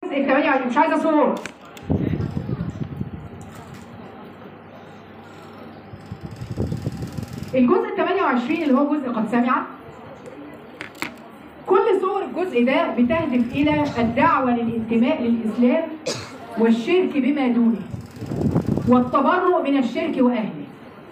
الجزء ال 28 مش عايزه صوت الجزء ال 28 اللي هو جزء قد سمع كل صور الجزء ده بتهدف الى الدعوه للانتماء للاسلام والشرك بما دونه والتبرؤ من الشرك واهله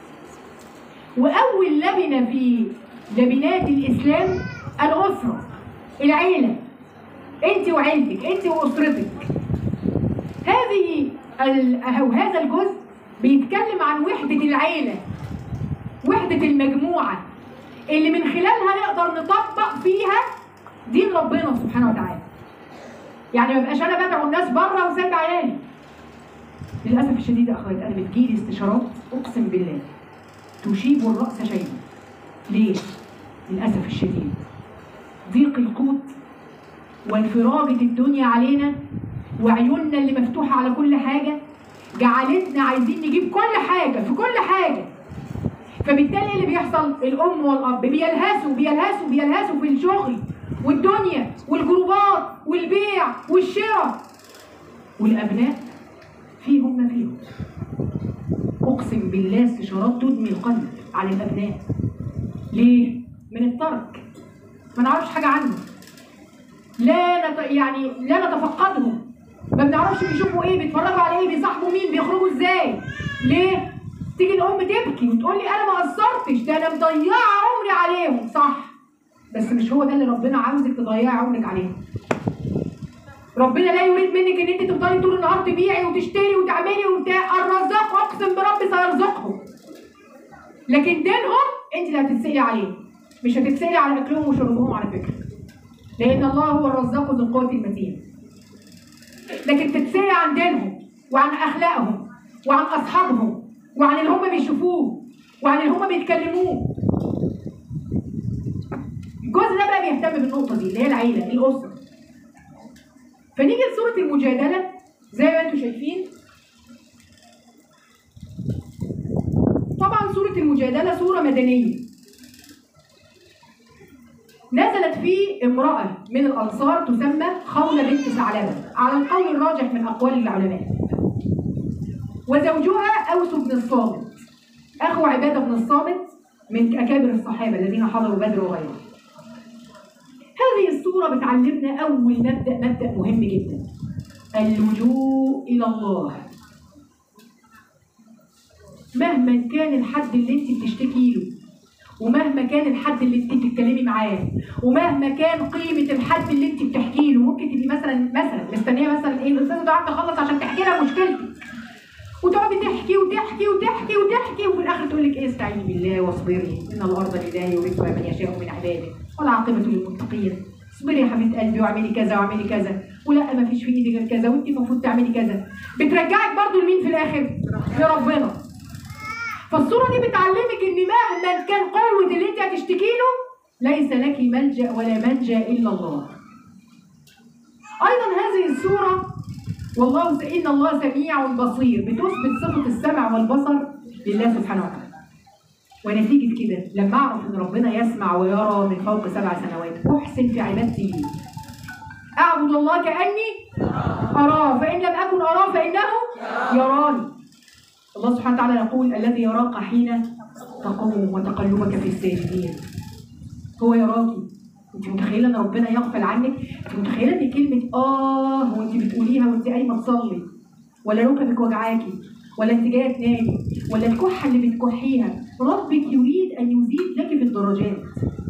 واول لبنه في لبنات الاسلام الاسره العيله انت وعيلتك انت واسرتك هذه ال- او هذا الجزء بيتكلم عن وحده العيله وحده المجموعه اللي من خلالها نقدر نطبق فيها دين ربنا سبحانه وتعالى يعني ما بقاش انا بدعو الناس بره وسايب عيالي للاسف الشديد يا اخوات انا بتجيلي استشارات اقسم بالله تشيب الراس شيئا ليه للاسف الشديد ضيق القوت وانفراجة الدنيا علينا وعيوننا اللي مفتوحة على كل حاجة جعلتنا عايزين نجيب كل حاجة في كل حاجة فبالتالي إيه اللي بيحصل الأم والأب بيلهسوا بيلهسوا بيلهسوا في الشغل والدنيا والجروبات والبيع والشراء والأبناء فيهم ما فيهم أقسم بالله استشارات تدمي القلب على الأبناء ليه؟ من الترك ما نعرفش حاجة عنه لا نت... يعني لا نتفقدهم ما بنعرفش بيشوفوا ايه بيتفرجوا على ايه بيصاحبوا مين بيخرجوا ازاي ليه تيجي الام تبكي وتقول لي انا ما قصرتش ده انا مضيعه عمري عليهم صح بس مش هو ده اللي ربنا عاوزك تضيعي عمرك عليهم ربنا لا يريد منك ان انت تفضلي طول النهار تبيعي وتشتري وتعملي وبتاع الرزاق اقسم برب سيرزقهم لكن دينهم انت اللي هتتسالي عليه مش هتتسالي على اكلهم وشربهم على فكره لان الله هو الرزاق ذو القوه المتين لكن تتسالي عن دينهم وعن اخلاقهم وعن اصحابهم وعن اللي هم بيشوفوه وعن اللي هم بيتكلموه الجزء ده بقى بيهتم بالنقطه دي اللي هي العيله الاسره فنيجي لسوره المجادله زي ما انتم شايفين طبعا سوره المجادله سوره مدنيه نزلت في امرأة من الأنصار تسمى خولة بنت ثعلبة على القول الراجح من أقوال العلماء وزوجها أوس بن الصامت أخو عبادة بن الصامت من أكابر الصحابة الذين حضروا بدر وغيره هذه السورة بتعلمنا أول مبدأ مبدأ مهم جدا اللجوء إلى الله مهما كان الحد اللي انت بتشتكي له ومهما كان الحد اللي انت بتتكلمي معاه ومهما كان قيمه الحد اللي انت بتحكي له ممكن تبقي مثلا مثلا مستنيه مثلا ايه الاستاذ ده قاعد تخلص عشان تحكي لها مشكلتك وتقعدي تحكي وتحكي وتحكي وتحكي وفي الاخر تقول لك ايه استعيني بالله واصبري ان الارض لله يورثها من يشاء من عباده والعاقبه للمتقين اصبري يا حبيبه قلبي واعملي كذا واعملي كذا ولا ما فيش في ايدي غير كذا وانت المفروض تعملي كذا بترجعك برضو لمين في الاخر؟ لربنا فالصورة دي بتعلمك ان مهما كان قوة اللي انت هتشتكي له ليس لك ملجأ ولا منجا الا الله. ايضا هذه السورة والله س- ان الله سميع بصير بتثبت صفة السمع والبصر لله سبحانه وتعالى. ونتيجة كده لما اعرف ان ربنا يسمع ويرى من فوق سبع سنوات احسن في عبادتي ليه. اعبد الله كاني اراه فان لم اكن اراه فانه يراني. الله سبحانه وتعالى يقول الذي يراك حين تقوم وتقلبك في الساجدين هو يراك انت متخيله ان ربنا يغفل عنك انت متخيله ان كلمه اه وانت بتقوليها وانت قايمه تصلي ولا ركبك وجعاكي ولا انت جايه تنامي ولا الكحه اللي بتكحيها ربك يريد ان يزيد لك في الدرجات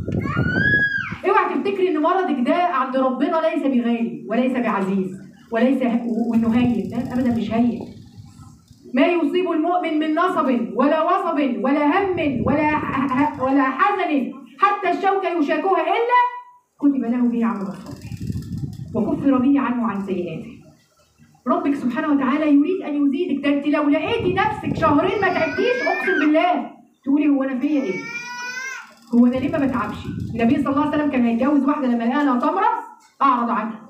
اوعى تفتكري ان مرضك ده عند ربنا ليس بغالي وليس بعزيز وليس وانه هين لا ابدا مش هين ما يصيب المؤمن من نصب ولا وصب ولا هم ولا ح- ولا حزن حتى الشوكة يشاكها إلا كتب له به عمل الصالح وكفر به عنه عن سيئاته ربك سبحانه وتعالى يريد أن يزيدك ده أنت لو لقيتي نفسك شهرين ما تعبتيش أقسم بالله تقولي هو أنا فيا إيه؟ هو أنا ليه ما بتعبش؟ النبي صلى الله عليه وسلم كان هيتجوز واحدة لما لقاها لها تمرة أعرض عنها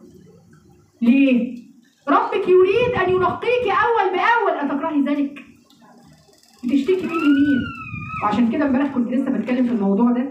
ليه؟ ربك يريد ان ينقيك اول باول اتكرهي ذلك بتشتكي مين لمين وعشان كده امبارح كنت لسه بتكلم في الموضوع ده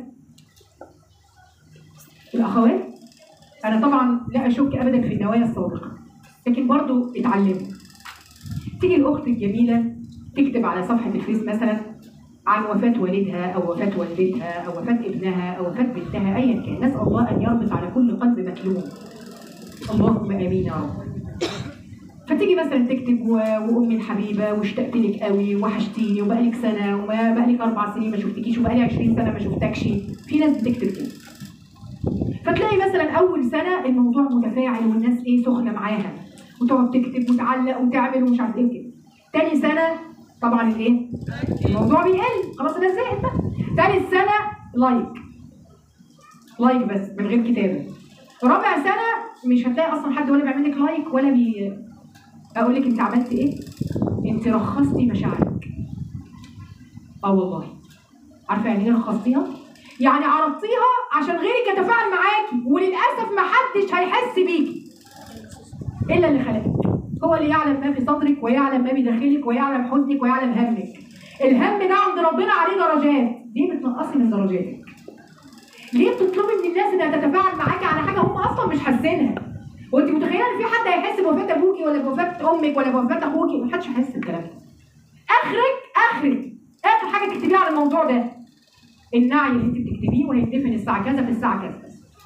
الاخوات انا طبعا لا اشك ابدا في النوايا الصادقه لكن برضو اتعلموا تيجي الاخت الجميله تكتب على صفحه الفيس مثلا عن وفاة والدها أو وفاة والدتها أو وفاة ابنها أو وفاة بنتها أيا كان نسأل الله أن يربط على كل قلب مكلوم اللهم آمين يا رب فتيجي مثلا تكتب و- وامي الحبيبه واشتقت لك قوي وحشتيني وبقالك سنه وما بقالك اربع سنين ما شفتكيش وبقالي 20 سنه ما شفتكش في ناس بتكتب كده فتلاقي مثلا اول سنه الموضوع متفاعل والناس ايه سخنه معاها وتقعد تكتب وتعلق وتعمل ومش عارف ايه وكده تاني سنه طبعا الايه الموضوع بيقل خلاص الناس زهقت بقى تالت سنه لايك لايك بس من غير كتابه رابع سنه مش هتلاقي اصلا حد ولا بيعمل لك لايك ولا بي اقول لك انت عملت ايه انت رخصتي مشاعرك اه والله عارفه يعني ايه رخصتيها يعني عرضتيها عشان غيرك يتفاعل معاكي وللاسف ما حدش هيحس بيكي الا اللي خلقك هو اللي يعلم ما في صدرك ويعلم ما بداخلك ويعلم حزنك ويعلم همك الهم ده عند ربنا عليه درجات ليه بتنقصي من درجاتك ليه بتطلبي من الناس انها تتفاعل معاكي على حاجه هم اصلا مش حاسينها وانت متخيله ان في حد هيحس بوفاه ابوكي ولا بوفاه امك ولا بوفاه اخوكي محدش هيحس بالكلام ده اخرك اخرك اخر حاجه تكتبيها على الموضوع ده النعي اللي انت بتكتبيه وهيدفن الساعه كذا في الساعه كذا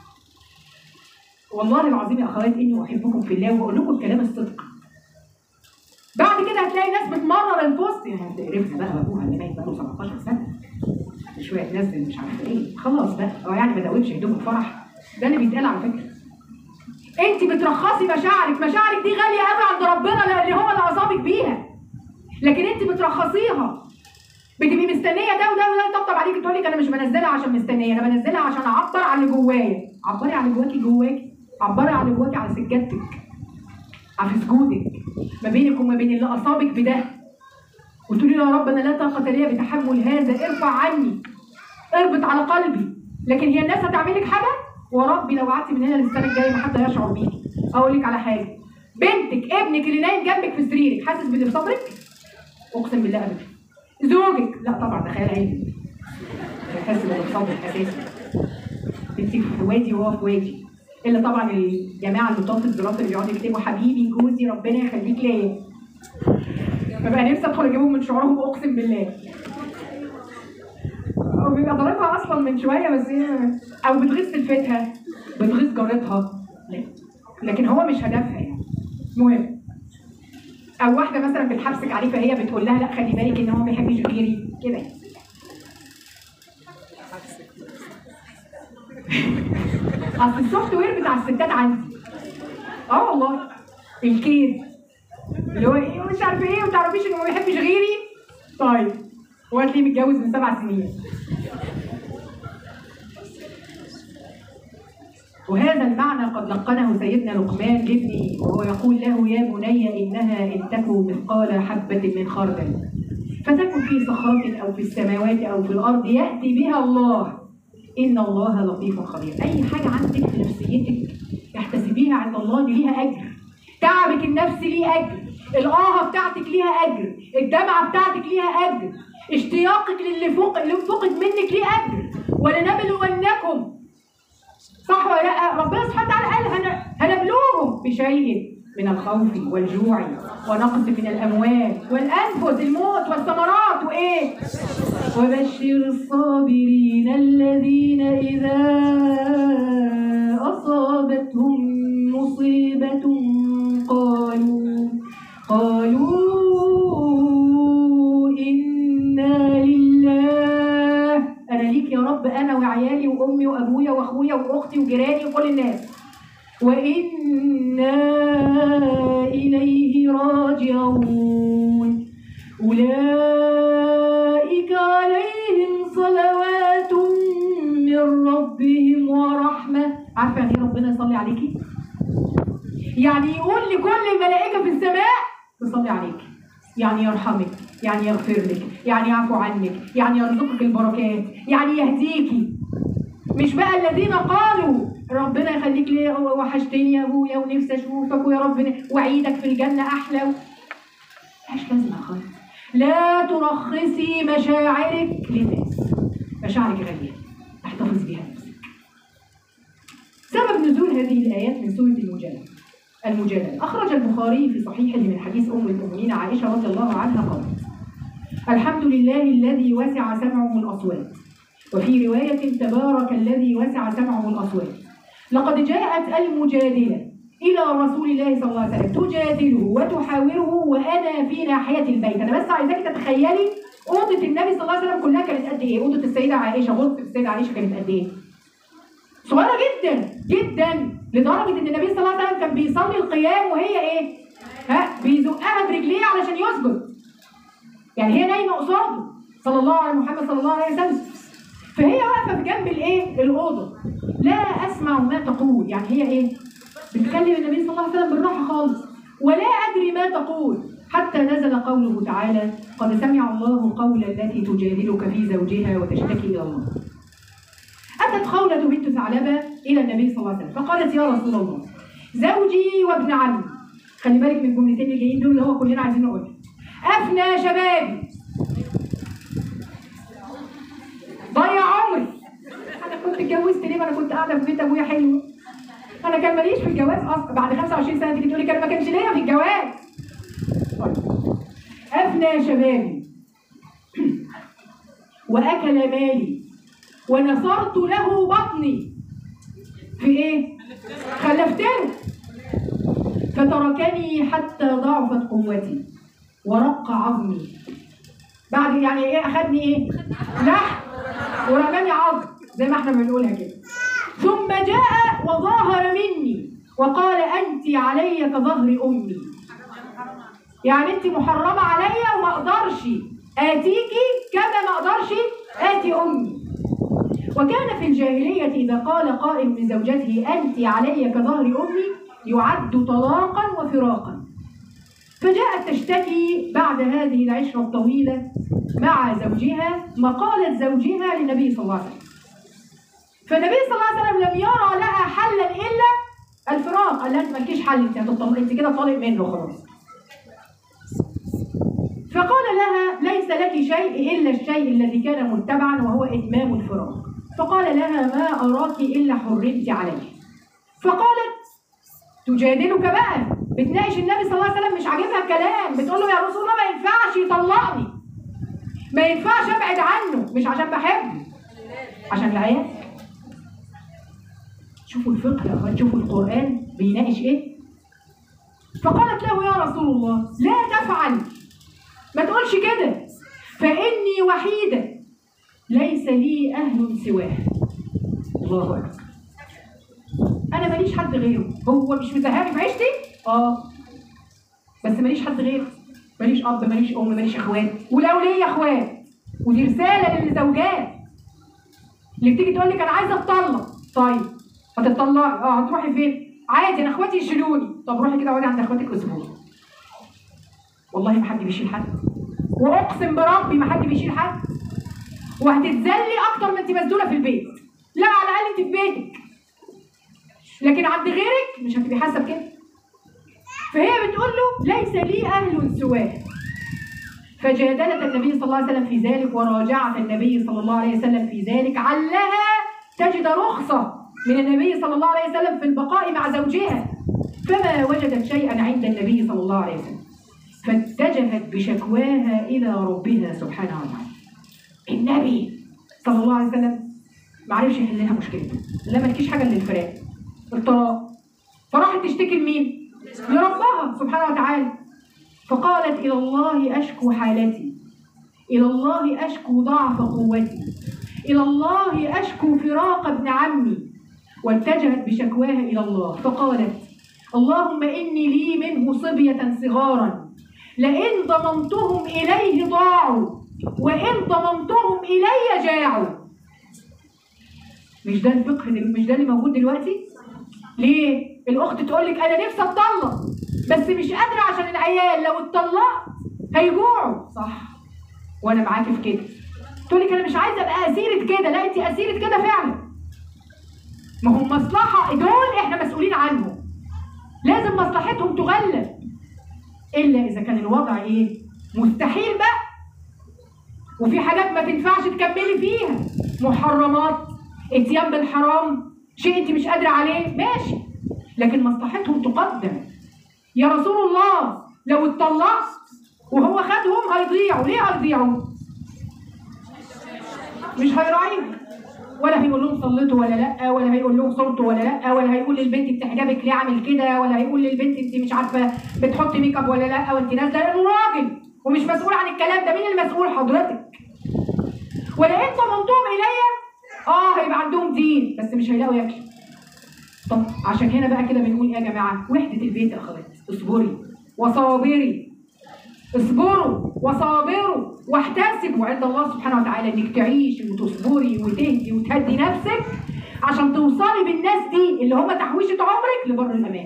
والله العظيم يا اخوات اني احبكم في الله واقول لكم الكلام الصدق بعد كده هتلاقي ناس بتمرر البوست يعني تقرفنا بقى ابوها اللي مات بقاله 17 سنه شويه تنزل مش عارفه ايه خلاص بقى هو يعني ما داومش هدوم الفرح ده اللي بيتقال على فكره انت بترخصي مشاعرك مشاعرك دي غاليه قوي عند ربنا لان هو اللي اصابك بيها لكن انت بترخصيها بتبقي مستنيه ده وده وده يطبطب عليك تقول لك انا مش بنزلها عشان مستنيه انا بنزلها عشان اعبر عن اللي جوايا عبري عن اللي جواكي جواكي عبري عن اللي جواكي على سجادتك على سجودك ما بينك وما بين اللي اصابك بده وتقولي له يا رب انا لا طاقه لي بتحمل هذا ارفع عني اربط على قلبي لكن هي الناس هتعمل لك حاجه وربي لو قعدتي من هنا للسنه الجايه ما حد هيشعر بيكي اقول لك على حاجه بنتك ابنك اللي نايم جنبك في سريرك حاسس باللي في صدرك اقسم بالله ابدا زوجك لا طبعا ده خيال علمي بيحس باللي في صدرك اساسا انت في وادي وهو في وادي الا طبعا الجماعه اللي طاف الدراسه اللي بيقعدوا يكتبوا حبيبي جوزي ربنا يخليك ليا ببقى نفسي ادخل اجيبهم من شعورهم اقسم بالله هو بيبقى ضاربها اصلا من شويه بس هي او بتغيظ سلفتها بتغيظ جارتها لا. لكن هو مش هدفها يعني المهم او واحده مثلا بتحبسك عليه فهي بتقول لها لا خلي بالك ان هو ما بيحبش غيري كده يعني. اصل السوفت وير بتاع الستات عندي اه والله الكيد اللي هو ايه مش عارفه ايه وما تعرفيش انه ما بيحبش غيري طيب هو هتلاقيه متجوز من سبع سنين وهذا المعنى قد لقنه سيدنا لقمان لابنه وهو يقول له يا بني انها ان تكن مثقال حبه من خردل فتكن في صخرة او في السماوات او في الارض ياتي بها الله ان الله لطيف خبير اي حاجه عندك في نفسيتك احتسبيها عند الله دي ليها اجر تعبك النفسي ليه اجر الآهة بتاعتك ليها اجر الدمعه بتاعتك ليها اجر اشتياقك للي فوق اللي فقد منك ليه اجر ولنبلونكم صح ولا لا ربنا سبحانه وتعالى قال هن- هنبلوهم بشيء من الخوف والجوع ونقص من الاموال والانفس الموت والثمرات وايه وبشر الصابرين الذين اذا اصابتهم مصيبه قالوا قالوا انا لله انا ليك يا رب انا وعيالي وامي وابويا واخويا واختي وجيراني وكل الناس وإنا إليه راجعون أولئك عليهم صلوات من ربهم ورحمة عارفة يعني إيه ربنا يصلي عليكي؟ يعني يقول لكل الملائكة في السماء تصلي عليك يعني يرحمك يعني يغفر لك يعني يعفو عنك يعني يرزقك البركات يعني يهديكي مش بقى الذين قالوا ربنا يخليك ليا وحشتني يا ابويا ونفسي اشوفك ويا رب وعيدك في الجنه احلى ملهاش لازمه خالص لا ترخصي مشاعرك للناس مشاعرك غاليه احتفظ بها نفسك سبب نزول هذه الايات من سوره المجادله المجادلة أخرج البخاري في صحيحه من حديث أم المؤمنين عائشة رضي الله عنها قالت الحمد لله الذي وسع سمعه الأصوات وفي رواية تبارك الذي وسع سمعه الأصوات لقد جاءت المجادلة إلى رسول الله صلى الله عليه وسلم تجادله وتحاوره وأنا في ناحية البيت أنا بس عايزاك تتخيلي أوضة النبي صلى الله عليه وسلم كلها كانت قد إيه؟ أوضة السيدة عائشة غرفة السيدة عائشة كانت قد إيه؟ صغيرة جدا جدا لدرجة إن النبي صلى الله عليه وسلم كان بيصلي القيام وهي إيه؟ ها بيزقها برجليه علشان يسجد. يعني هي نايمة قصاده صلى الله على محمد صلى الله عليه وسلم. فهي واقفة في جنب الإيه؟ الأوضة. لا أسمع ما تقول، يعني هي إيه؟ بتكلم النبي صلى الله عليه وسلم بالراحة خالص. ولا أدري ما تقول حتى نزل قوله تعالى قد سمع الله قول التي تجادلك في زوجها وتشتكي إلى الله. أتت خولة بنت ثعلبة إلى النبي صلى الله عليه وسلم فقالت يا رسول الله زوجي وابن عمي خلي بالك من الجملتين اللي جايين دول اللي هو كلنا عايزين نقولها أفنى شبابي ضيع عمري أنا كنت اتجوزت ليه ما أنا كنت قاعدة في بيت أبويا حلو أنا كان ماليش في الجواز أصلا بعد 25 سنة تيجي تقولي كان ما كانش ليا في الجواز طيب. أفنى شبابي وأكل مالي ونصرت له بطني في ايه خلفت له فتركني حتى ضعفت قوتي ورق عظمي بعد يعني ايه اخدني ايه لحم ورماني عظم زي ما احنا بنقولها كده ثم جاء وظاهر مني وقال انت علي كظهر امي يعني انت محرمه عليا وما اقدرش اتيكي كما ما اقدرش اتي امي وكان في الجاهلية إذا قال قائل من زوجته أنت علي كظهر أمي يعد طلاقا وفراقا فجاءت تشتكي بعد هذه العشرة الطويلة مع زوجها مقالة زوجها للنبي صلى الله عليه وسلم فالنبي صلى الله عليه وسلم لم يرى لها حلا إلا الفراق قال لها انت مالكيش حل انت هتطلق انت كده طالق منه خلاص فقال لها ليس لك شيء إلا الشيء الذي كان متبعا وهو إتمام الفراق فقال لها ما أراك إلا حرمت عليه فقالت تجادلك بقى بتناقش النبي صلى الله عليه وسلم مش عاجبها الكلام بتقول له يا رسول الله ما ينفعش يطلقني ما ينفعش ابعد عنه مش عشان بحبه عشان العيال شوفوا الفقه يا اخوان شوفوا القران بيناقش ايه فقالت له يا رسول الله لا تفعل ما تقولش كده فاني وحيده ليس لي أهل سواه الله أكبر أنا ماليش حد غيره هو مش مزهقني في عيشتي؟ آه بس ماليش حد غيره ماليش أب ماليش أم ماليش إخوات ولو ليا إخوات ودي رسالة للزوجات اللي بتيجي تقول لك أنا عايزة أتطلق طيب هتطلقي اه هتروحي فين؟ عادي أنا إخواتي يشيلوني طب روحي كده اقعدي عند إخواتك أسبوع والله ما حد بيشيل حد وأقسم بربي ما حد بيشيل حد وهتتذلي اكتر ما انت مسدوله في البيت لا على الاقل انت في بيتك لكن عند غيرك مش هتبقي حاسه بكده فهي بتقول له ليس لي اهل سواه فجادلت النبي صلى الله عليه وسلم في ذلك وراجعت النبي صلى الله عليه وسلم في ذلك علها تجد رخصه من النبي صلى الله عليه وسلم في البقاء مع زوجها فما وجدت شيئا عند النبي صلى الله عليه وسلم فاتجهت بشكواها الى ربها سبحانه وتعالى النبي صلى الله عليه وسلم ما عرفش يحل لها مشكلتها لا مالكيش حاجه الا الفراق الطلاق فراحت تشتكي لمين؟ لربها سبحانه وتعالى فقالت الى الله اشكو حالتي الى الله اشكو ضعف قوتي الى الله اشكو فراق ابن عمي واتجهت بشكواها الى الله فقالت اللهم اني لي منه صبيه صغارا لئن ضممتهم اليه ضاعوا وإن ضممتهم إلي جاعوا مش ده الفقه مش ده اللي موجود دلوقتي ليه الأخت تقول لك أنا نفسي أتطلق بس مش قادرة عشان العيال لو اتطلقت هيجوعوا صح وأنا معاكي في كده تقول لك أنا مش عايزة أبقى أسيرة كده لا أنت أسيرة كده فعلا ما هم مصلحة دول إحنا مسؤولين عنهم لازم مصلحتهم تغلب إلا إذا كان الوضع إيه مستحيل بقى وفي حاجات ما تنفعش تكملي فيها محرمات اتيان بالحرام شيء انت مش قادره عليه ماشي لكن مصلحتهم تقدم يا رسول الله لو اتطلقت وهو خدهم هيضيعوا ليه هيضيعوا مش هيراعيهم ولا هيقول لهم صليتوا ولا لا ولا هيقول لهم صمتوا ولا لا ولا هيقول للبنت انت حجابك ليه عامل كده ولا هيقول للبنت انت مش عارفه بتحطي ميك اب ولا لا وانت نازله لانه راجل ومش مسؤول عن الكلام ده مين المسؤول حضرتك ولا انت ضمنتهم الي اه هيبقى عندهم دين بس مش هيلاقوا ياكلوا طب عشان هنا بقى كده بنقول ايه يا جماعه وحده البيت يا اخوات اصبري وصابري اصبروا وصابروا واحتسبوا عند الله سبحانه وتعالى انك تعيشي وتصبري وتهدي وتهدي نفسك عشان توصلي بالناس دي اللي هم تحويشة عمرك لبر الامان.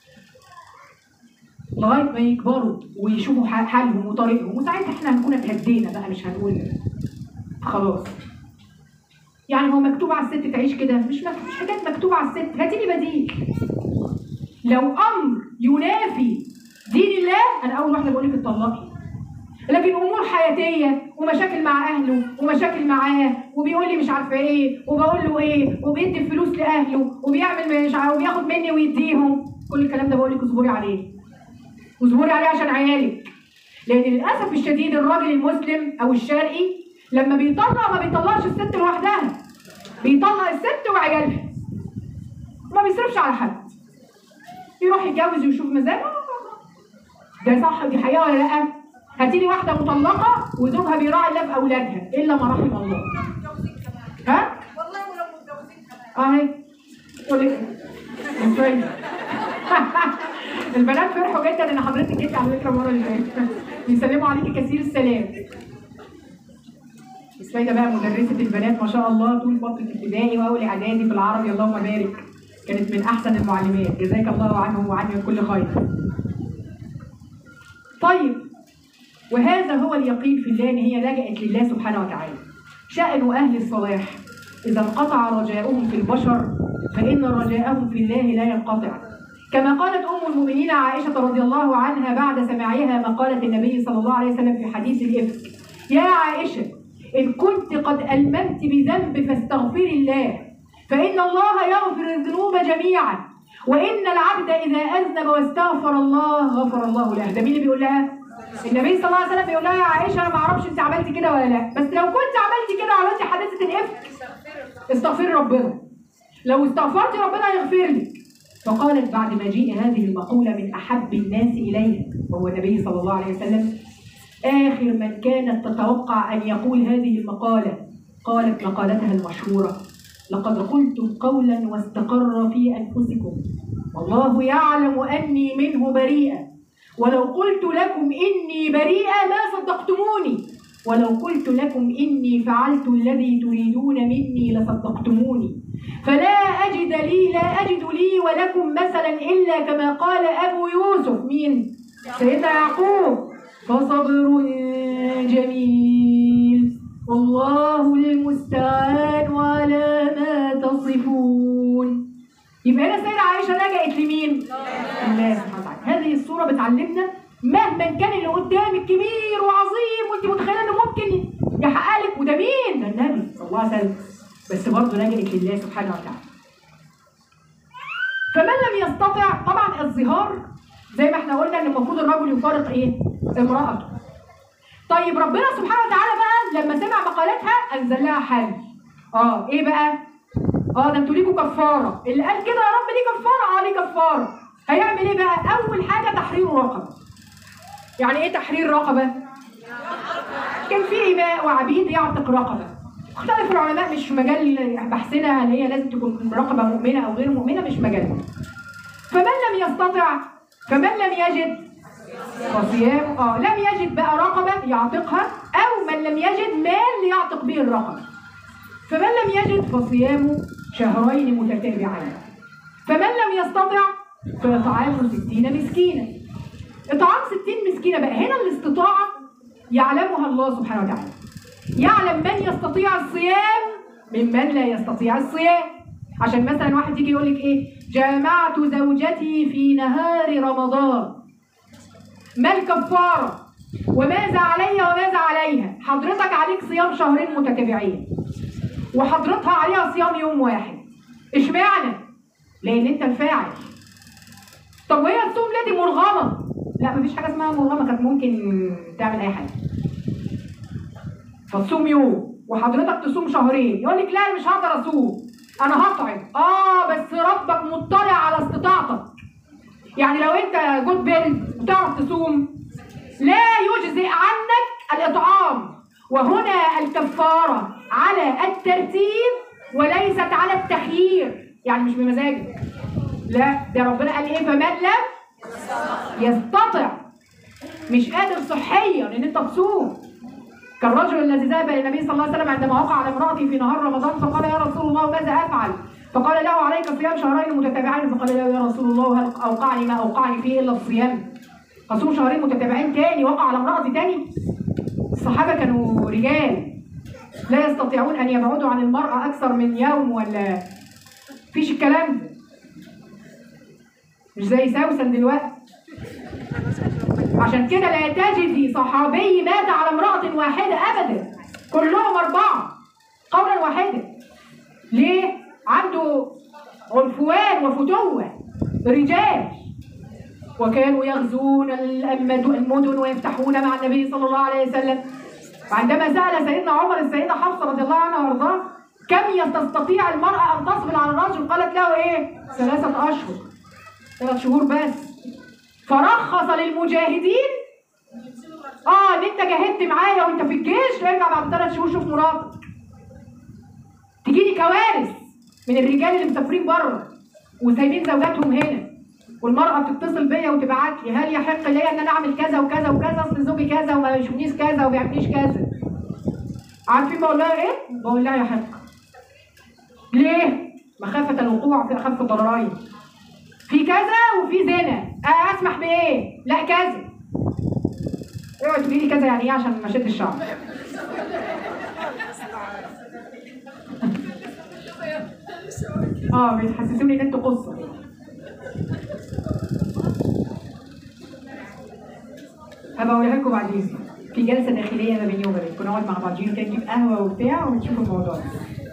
لغايه ما يكبروا ويشوفوا ح- حالهم وطريقهم وساعتها احنا هنكون اتهدينا بقى مش هنقول خلاص. يعني هو مكتوب على الست تعيش كده مش مك- مش حاجات مكتوبه على الست هاتي لي بديل. لو امر ينافي دين الله انا اول واحده بقول لك اتطلقي لكن امور حياتيه ومشاكل مع اهله ومشاكل معاه وبيقول لي مش عارفه ايه وبقول له ايه وبيدي فلوس لاهله وبيعمل مش عارفه وبياخد مني ويديهم كل الكلام ده بقول لك اصبري عليه واصبري عليه عشان عيالك لان للاسف الشديد الراجل المسلم او الشرقي لما بيطلق ما بيطلقش الست لوحدها بيطلق الست وعيالها ما بيصرفش على حد يروح يتجوز ويشوف مزاجه ده صح دي حقيقه ولا لا؟ هاتي لي واحده مطلقه وزوجها بيراعي الله في اولادها الا ما رحم الله. ها؟ والله ولو متجوزين كمان اهي قولي ازاي؟ البنات فرحوا جدا ان حضرتك جيتي على فكره المره اللي فاتت بيسلموا عليكي كثير السلام بس فايده بقى مدرسه البنات ما شاء الله طول فتره ابتدائي واول اعدادي في العربي اللهم بارك كانت من احسن المعلمات جزاك الله عنهم وعنهم كل خير طيب وهذا هو اليقين في الله ان هي لجأت لله سبحانه وتعالى شأن اهل الصلاح اذا انقطع رجاؤهم في البشر فان رجاءهم في الله لا ينقطع كما قالت ام المؤمنين عائشه رضي الله عنها بعد سماعها مقاله النبي صلى الله عليه وسلم في حديث الافك يا عائشه ان كنت قد الممت بذنب فاستغفري الله فان الله يغفر الذنوب جميعا وان العبد اذا اذنب واستغفر الله غفر الله له ده مين اللي بيقول لها النبي صلى الله عليه وسلم بيقول لها يا عائشه انا ما اعرفش انت عملتي كده ولا لا بس لو كنت عملتي كده وعملتي حادثه الافك استغفري ربنا لو استغفرتي ربنا هيغفر لك فقالت بعد مجيء هذه المقولة من أحب الناس إليها وهو النبي صلى الله عليه وسلم آخر من كانت تتوقع أن يقول هذه المقالة قالت مقالتها المشهورة لقد قلتم قولا واستقر في أنفسكم والله يعلم أني منه بريئة ولو قلت لكم إني بريئة ما صدقتموني ولو قلت لكم إني فعلت الذي تريدون مني لصدقتموني فلا أجد لي لا أجد لي ولكم مثلا إلا كما قال أبو يوسف مين؟ سيدنا يعقوب فصبر جميل والله المستعان على ما تصفون يبقى هنا السيدة عائشة لجأت لمين؟ الله سبحانه وتعالى هذه الصورة بتعلمنا مهما كان اللي قدامك كبير وعظيم وانت متخيله انه ممكن يحقق لك وده مين؟ ده النبي صلى الله عليه وسلم بس برضه لجأت لله سبحانه وتعالى. فمن لم يستطع طبعا الظهار زي ما احنا قلنا ان المفروض الرجل يفارق ايه؟ امرأته. طيب ربنا سبحانه وتعالى بقى لما سمع مقالتها انزل لها حل. اه ايه بقى؟ اه ده انتوا ليكوا كفاره، اللي قال كده يا رب ليه كفاره؟ اه ليه كفاره. هيعمل ايه بقى؟ اول حاجه تحرير رقبه. يعني ايه تحرير رقبه؟ كان في إماء وعبيد يعتق رقبة اختلف العلماء مش في مجال بحثنا هل هي لازم تكون رقبة مؤمنة أو غير مؤمنة مش مجالنا فمن لم يستطع فمن لم يجد فصيام اه لم يجد بقى رقبة يعتقها أو من لم يجد مال ليعتق به الرقبة فمن لم يجد فصيام شهرين متتابعين فمن لم يستطع فإطعام ستين مسكينا إطعام ستين مسكينة بقى هنا الاستطاعة يعلمها الله سبحانه وتعالى يعلم من يستطيع الصيام ممن لا يستطيع الصيام عشان مثلا واحد يجي يقول لك ايه جامعت زوجتي في نهار رمضان ما الكفاره وماذا علي وماذا عليها حضرتك عليك صيام شهرين متتابعين وحضرتها عليها صيام يوم واحد اشمعنى لان انت الفاعل طب وهي تصوم ليه دي مرغمه لا مفيش حاجه اسمها مرغمه كانت ممكن تعمل اي حاجه فتصوم يوم وحضرتك تصوم شهرين يقول لك لا أنا مش هقدر اصوم انا هطعم اه بس ربك مطلع على استطاعتك يعني لو انت جود بيلد وتعرف تصوم لا يجزئ عنك الاطعام وهنا الكفاره على الترتيب وليست على التخيير يعني مش بمزاجك لا ده ربنا قال ايه فمن لم يستطع مش قادر صحيا ان انت تصوم كالرجل الذي ذهب الى النبي صلى الله عليه وسلم عندما وقع على امراته في نهار رمضان فقال يا رسول الله ماذا افعل؟ فقال له عليك صيام شهرين متتابعين فقال له يا رسول الله هل اوقعني ما اوقعني فيه الا الصيام؟ اصوم شهرين متتابعين تاني وقع على امرأتي تاني؟ الصحابه كانوا رجال لا يستطيعون ان يبعدوا عن المرأة اكثر من يوم ولا فيش الكلام ده مش زي سوسن دلوقتي عشان كده لا تجدي صحابي مات على امرأة واحدة أبدا كلهم أربعة قولا واحدا ليه؟ عنده عنفوان وفتوة رجال وكانوا يغزون المد- المدن ويفتحون مع النبي صلى الله عليه وسلم وعندما سأل سيدنا عمر السيدة حفصة رضي الله عنها وارضاها كم تستطيع المرأة أن تصبر على الرجل قالت له إيه؟ ثلاثة أشهر ثلاث شهور بس فرخص للمجاهدين اه ان انت جاهدت معايا وانت في الجيش ارجع بعد ثلاث شهور شوف مراتك تجيلي كوارث من الرجال اللي مسافرين بره وسايبين زوجاتهم هنا والمرأة بتتصل بيا وتبعت لي هل يحق لي ان انا اعمل كذا وكذا وكذا اصل زوجي كذا وما يشوفنيش كذا وما بيعمليش كذا عارفين بقول لها ايه؟ بقول لها يحق ليه؟ مخافة الوقوع في اخف الضررين في كذا وفي زنا آه، اسمح بايه لا كذا اوعي تقولي لي كذا يعني ايه عشان ما اشد الشعر اه بتحسسوني ان انتوا قصه هبقى اقولها لكم بعدين في جلسه داخليه ما بيني وبينكم نقعد مع بعضينا كده نجيب قهوه وبتاع ونشوف الموضوع ده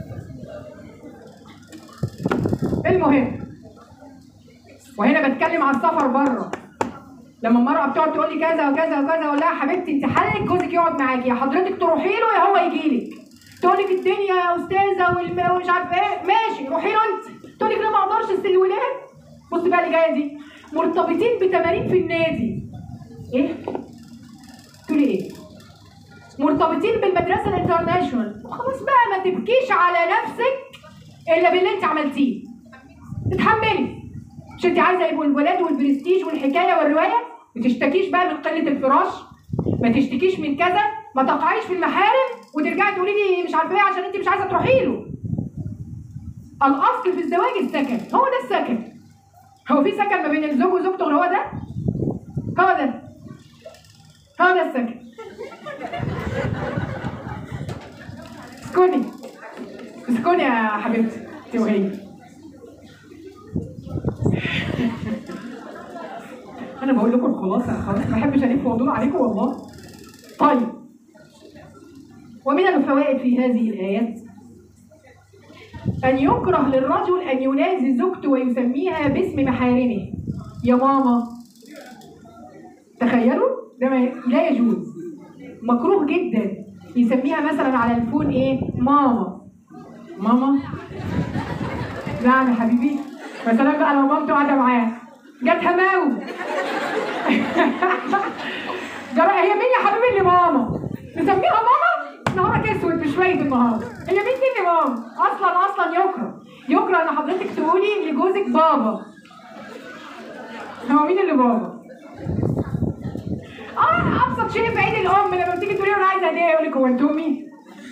المهم وهنا بتكلم على السفر بره لما المرأة بتقعد تقول لي كذا وكذا وكذا اقول لها يا حبيبتي انت حلك جوزك يقعد معاكي يا حضرتك تروحي له يا هو يجي لك تقول لك الدنيا يا استاذه والم- ومش عارفه ايه ماشي روحي له انت تقول لك لا ما اقدرش اصل الولاد بص بقى اللي جايه دي مرتبطين بتمارين في النادي ايه؟ تقولي ايه؟ مرتبطين بالمدرسه الانترناشونال خلاص بقى ما تبكيش على نفسك الا باللي انت عملتيه تتحملي مش انت عايزه يبقوا الولاد والبرستيج والحكايه والروايه ما تشتكيش بقى من قله الفراش ما تشتكيش من كذا ما تقعيش في المحارم وترجعي تقولي لي مش عارفه ايه عشان انت مش عايزه تروحي له الاصل في الزواج السكن هو ده السكن هو في سكن ما بين الزوج وزوجته غير هو ده هو ده هو ده السكن اسكني اسكني يا حبيبتي انت وهي انا بقول لكم الخلاصه خلاص ما بحبش الف وادور عليكم والله طيب ومن الفوائد في هذه الايات ان يكره للرجل ان ينازي زوجته ويسميها باسم محارمه يا ماما تخيلوا ده ما لا يجوز مكروه جدا يسميها مثلا على الفون ايه ماما ماما نعم يا حبيبي مثلا بقى لو مامته قاعده معاه جت هماوي جرى هي مين يا حبيبي اللي ماما نسميها ماما نهارك اسود بشويه النهارده هي مين دي اللي ماما اصلا اصلا يكره يكره ان حضرتك تقولي لجوزك بابا هو مين اللي بابا اه ابسط شيء في عيد الام لما بتيجي تقولي له انا عايزه هديه يقول لك هو انتوا مين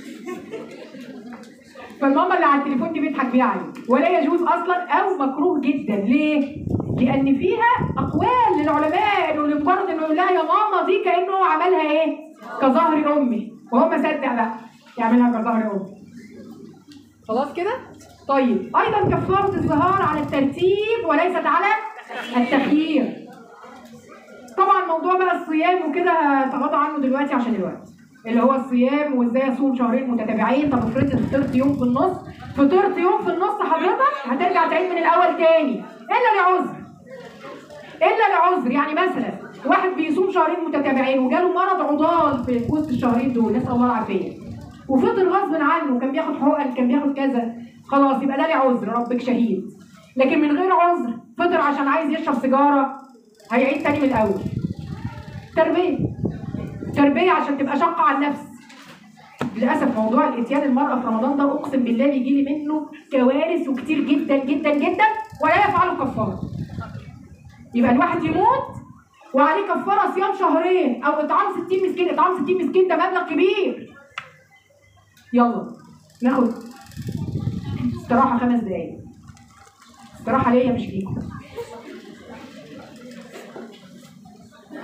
فالماما اللي على التليفون دي بيضحك بيها عليك ولا يجوز اصلا او مكروه جدا ليه؟ لان فيها اقوال للعلماء انه لمجرد انه يقول لها يا ماما دي كانه عملها ايه؟ كظهر امي وهو ما صدق بقى يعملها كظهر امي خلاص كده؟ طيب ايضا كفاره الظهار على الترتيب وليست على التخيير طبعا موضوع بقى الصيام وكده هتغاضى عنه دلوقتي عشان الوقت اللي هو الصيام وازاي اصوم شهرين متتابعين طب افرضي فطرت يوم في النص فطرت يوم في النص حضرتك هترجع تعيد من الاول تاني الا لعذر الا لعذر يعني مثلا واحد بيصوم شهرين متتابعين وجاله مرض عضال في وسط الشهرين دول نسال الله العافيه وفضل غصب عنه كان بياخد حقن كان بياخد كذا خلاص يبقى ده ليه عذر ربك شهيد لكن من غير عذر فطر عشان عايز يشرب سيجاره هيعيد تاني من الاول تربيه تربيه عشان تبقى شقه على النفس للاسف موضوع الاتيان المراه في رمضان ده اقسم بالله بيجي لي منه كوارث وكتير جدا جدا جدا ولا يفعل كفاره يبقى الواحد يموت وعليه كفاره صيام شهرين او اطعام 60 مسكين اطعام 60 مسكين ده مبلغ كبير يلا ناخد استراحه خمس دقايق استراحه ليا مش ليكم